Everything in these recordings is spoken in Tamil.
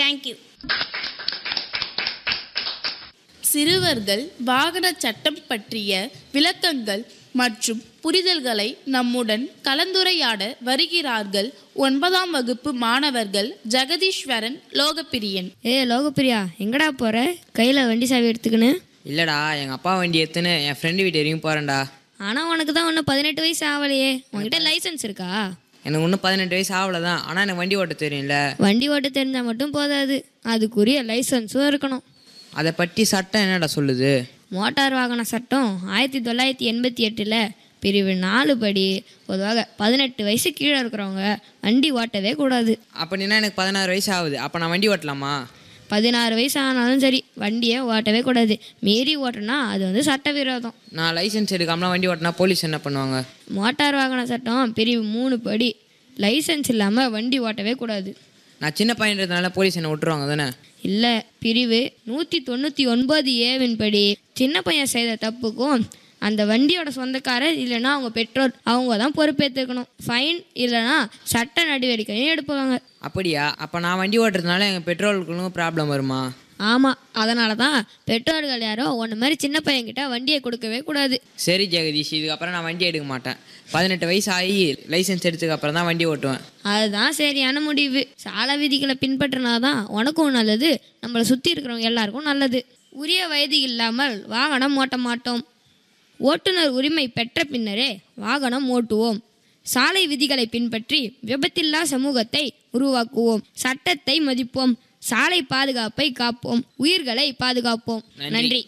தேங்க்யூ சிறுவர்கள் வாகன சட்டம் பற்றிய விளக்கங்கள் மற்றும் புரிதல்களை நம்முடன் கலந்துரையாட வருகிறார்கள் ஒன்பதாம் வகுப்பு மாணவர்கள் ஜெகதீஸ்வரன் லோகப்பிரியன் ஏ லோகப்பிரியா எங்கடா போற கையில் வண்டி சாவி எடுத்துக்கின்னு இல்லைடா எங்கள் அப்பா வண்டி எடுத்துன்னு என் ஃப்ரெண்டு வீட்டு வரைக்கும் போகிறேன்டா ஆனால் உனக்கு தான் ஒன்றும் பதினெட்டு வயசு ஆகலையே உன்கிட்ட லைசன்ஸ் இருக்கா எனக்கு இன்னும் பதினெட்டு வயசு ஆகல தான் ஆனால் எனக்கு வண்டி ஓட்ட தெரியும்ல வண்டி ஓட்ட தெரிஞ்சால் மட்டும் போதாது அதுக்குரிய லைசன்ஸும் இருக்கணும் அதை பற்றி சட்டம் என்னடா சொல்லுது மோட்டார் வாகன சட்டம் ஆயிரத்தி தொள்ளாயிரத்தி எண்பத்தி எட்டில் பிரிவு நாலு படி பொதுவாக பதினெட்டு வயசு கீழே இருக்கிறவங்க வண்டி ஓட்டவே கூடாது அப்படின்னா எனக்கு பதினாறு வயசு ஆகுது அப்போ நான் வண்டி ஓட்டலாமா பதினாறு வயசு ஆனாலும் சரி வண்டியை ஓட்டவே கூடாது மீறி ஓட்டினா அது வந்து சட்டவிரோதம் நான் லைசென்ஸ் எடுக்காமலாம் வண்டி ஓட்டினா போலீஸ் என்ன பண்ணுவாங்க மோட்டார் வாகன சட்டம் பிரிவு மூணு படி லைசன்ஸ் இல்லாமல் வண்டி ஓட்டவே கூடாது நான் சின்ன பையன்றதுனால போலீஸ் என்ன விட்டுருவாங்க தானே இல்லை பிரிவு நூற்றி தொண்ணூற்றி ஒன்பது ஏவின் படி சின்ன பையன் செய்த தப்புக்கும் அந்த வண்டியோட சொந்தக்காரர் இல்லைன்னா அவங்க பெற்றோர் அவங்க தான் பொறுப்பேற்றுக்கணும் ஃபைன் இல்லைன்னா சட்ட நடவடிக்கையும் எடுப்பாங்க அப்படியா அப்போ நான் வண்டி ஓட்டுறதுனால எங்கள் பெட்ரோலுக்கும் ப்ராப்ளம் வருமா ஆமாம் அதனால தான் பெற்றோர்கள் யாரோ உன்ன மாதிரி சின்ன பையன்கிட்ட வண்டியை கொடுக்கவே கூடாது சரி ஜெகதீஷ் இதுக்கப்புறம் நான் வண்டி எடுக்க மாட்டேன் பதினெட்டு வயசு ஆகி லைசென்ஸ் எடுத்ததுக்கு அப்புறம் தான் வண்டி ஓட்டுவேன் அதுதான் சரியான முடிவு சாலை விதிகளை பின்பற்றினாதான் உனக்கும் நல்லது நம்மளை சுற்றி இருக்கிறவங்க எல்லாருக்கும் நல்லது உரிய வயது இல்லாமல் வாகனம் ஓட்ட மாட்டோம் ஓட்டுநர் உரிமை பெற்ற பின்னரே வாகனம் ஓட்டுவோம் சாலை விதிகளை பின்பற்றி விபத்தில்லா சமூகத்தை உருவாக்குவோம் சட்டத்தை மதிப்போம் சாலை பாதுகாப்பை காப்போம் உயிர்களை பாதுகாப்போம் நன்றி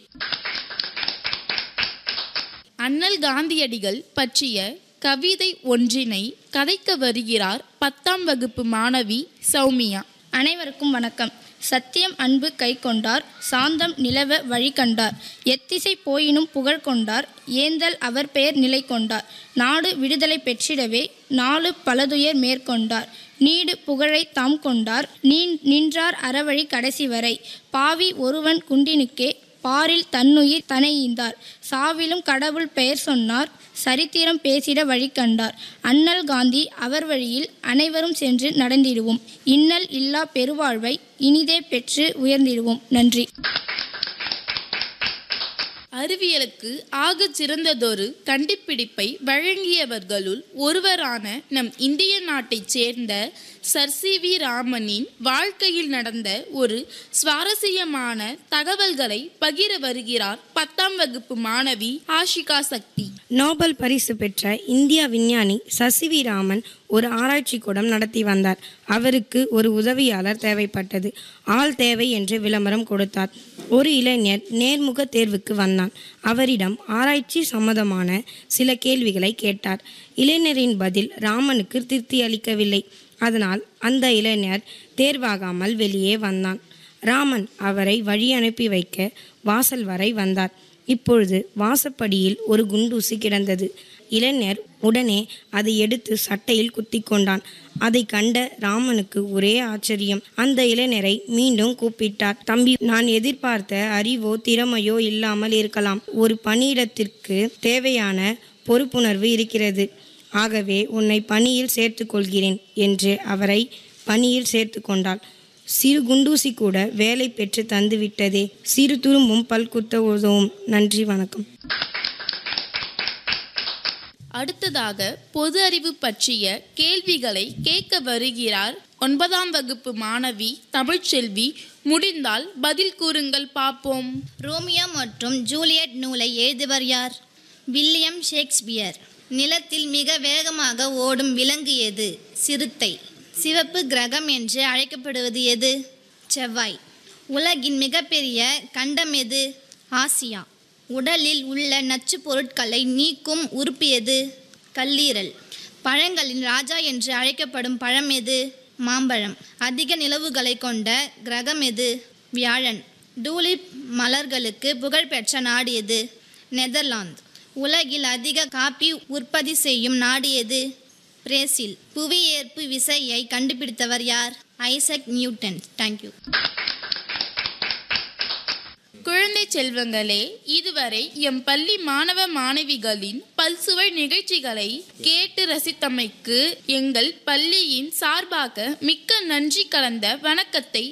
அண்ணல் காந்தியடிகள் பற்றிய கவிதை ஒன்றினை கதைக்க வருகிறார் பத்தாம் வகுப்பு மாணவி சௌமியா அனைவருக்கும் வணக்கம் சத்தியம் அன்பு கை கொண்டார் சாந்தம் நிலவ வழி கண்டார் எத்திசை போயினும் புகழ் கொண்டார் ஏந்தல் அவர் பெயர் நிலை கொண்டார் நாடு விடுதலை பெற்றிடவே நாலு பலதுயர் மேற்கொண்டார் நீடு புகழை தாம் கொண்டார் நீ நின்றார் அறவழி கடைசி வரை பாவி ஒருவன் குண்டினுக்கே பாரில் தன்னுயிர் தனையீந்தார் சாவிலும் கடவுள் பெயர் சொன்னார் சரித்திரம் பேசிட வழி கண்டார் அண்ணல் காந்தி அவர் வழியில் அனைவரும் சென்று நடந்திடுவோம் இன்னல் இல்லா பெருவாழ்வை இனிதே பெற்று உயர்ந்திடுவோம் நன்றி அறிவியலுக்கு ஆகச் சிறந்ததொரு கண்டுபிடிப்பை வழங்கியவர்களுள் ஒருவரான நம் இந்திய நாட்டைச் சேர்ந்த சர் சி வி ராமனின் வாழ்க்கையில் நடந்த ஒரு சுவாரஸ்யமான தகவல்களை பகிர வருகிறார் பத்தாம் வகுப்பு மாணவி ஆஷிகா சக்தி நோபல் பரிசு பெற்ற இந்திய விஞ்ஞானி சசிவி ராமன் ஒரு ஆராய்ச்சி கூடம் நடத்தி வந்தார் அவருக்கு ஒரு உதவியாளர் தேவைப்பட்டது ஆள் தேவை என்று விளம்பரம் கொடுத்தார் ஒரு இளைஞர் நேர்முக தேர்வுக்கு வந்தான் அவரிடம் ஆராய்ச்சி சம்மதமான சில கேள்விகளை கேட்டார் இளைஞரின் பதில் ராமனுக்கு திருப்தி அளிக்கவில்லை அதனால் அந்த இளைஞர் தேர்வாகாமல் வெளியே வந்தான் ராமன் அவரை வழி அனுப்பி வைக்க வாசல் வரை வந்தார் இப்பொழுது வாசப்படியில் ஒரு குண்டூசி கிடந்தது இளைஞர் உடனே அதை எடுத்து சட்டையில் குத்தி கொண்டான் அதை கண்ட ராமனுக்கு ஒரே ஆச்சரியம் அந்த இளைஞரை மீண்டும் கூப்பிட்டார் தம்பி நான் எதிர்பார்த்த அறிவோ திறமையோ இல்லாமல் இருக்கலாம் ஒரு பணியிடத்திற்கு தேவையான பொறுப்புணர்வு இருக்கிறது ஆகவே உன்னை பணியில் சேர்த்து கொள்கிறேன் என்று அவரை பணியில் சேர்த்து கொண்டாள் சிறு குண்டூசி கூட வேலை பெற்று தந்துவிட்டதே சிறு துரும்பும் பல்குத்த உதவும் நன்றி வணக்கம் அடுத்ததாக பொது அறிவு பற்றிய கேள்விகளை கேட்க வருகிறார் ஒன்பதாம் வகுப்பு மாணவி தமிழ்ச்செல்வி முடிந்தால் பதில் கூறுங்கள் பார்ப்போம் ரோமியோ மற்றும் ஜூலியட் நூலை எழுதியவர் யார் வில்லியம் ஷேக்ஸ்பியர் நிலத்தில் மிக வேகமாக ஓடும் விலங்கு எது சிறுத்தை சிவப்பு கிரகம் என்று அழைக்கப்படுவது எது செவ்வாய் உலகின் மிகப்பெரிய கண்டம் எது ஆசியா உடலில் உள்ள நச்சுப் பொருட்களை நீக்கும் உறுப்பு எது கல்லீரல் பழங்களின் ராஜா என்று அழைக்கப்படும் பழம் எது மாம்பழம் அதிக நிலவுகளை கொண்ட கிரகம் எது வியாழன் டூலிப் மலர்களுக்கு புகழ்பெற்ற நாடு எது நெதர்லாந்து உலகில் அதிக காபி உற்பத்தி செய்யும் நாடு எது பிரேசில் புவியீர்ப்பு விசையை கண்டுபிடித்தவர் யார் ஐசக் நியூட்டன் தேங்க்யூ குழந்தை செல்வங்களே இதுவரை எம் பள்ளி மாணவ மாணவிகளின் பல்சுவை நிகழ்ச்சிகளை கேட்டு ரசித்தமைக்கு எங்கள் பள்ளியின் சார்பாக மிக்க நன்றி கலந்த வணக்கத்தை